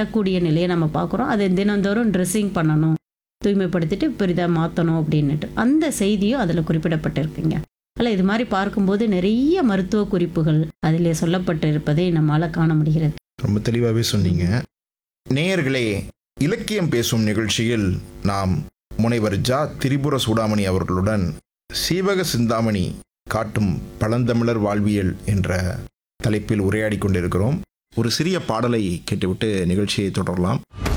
கட்டக்கூடிய நிலையை நம்ம பார்க்குறோம் அதை தினந்தோறும் ட்ரெஸ்ஸிங் பண்ணணும் தூய்மைப்படுத்திட்டு பெரிதாக மாற்றணும் அப்படின்னுட்டு அந்த செய்தியும் அதில் குறிப்பிடப்பட்டிருக்குங்க அதில் இது மாதிரி பார்க்கும்போது நிறைய மருத்துவ குறிப்புகள் அதில் சொல்லப்பட்டிருப்பதை நம்மால் காண முடிகிறது ரொம்ப தெளிவாகவே சொன்னீங்க நேயர்களே இலக்கியம் பேசும் நிகழ்ச்சியில் நாம் முனைவர் ஜா திரிபுர சூடாமணி அவர்களுடன் சீவக சிந்தாமணி காட்டும் பழந்தமிழர் வாழ்வியல் என்ற தலைப்பில் உரையாடி கொண்டிருக்கிறோம் ஒரு சிறிய பாடலை கேட்டுவிட்டு நிகழ்ச்சியை தொடரலாம்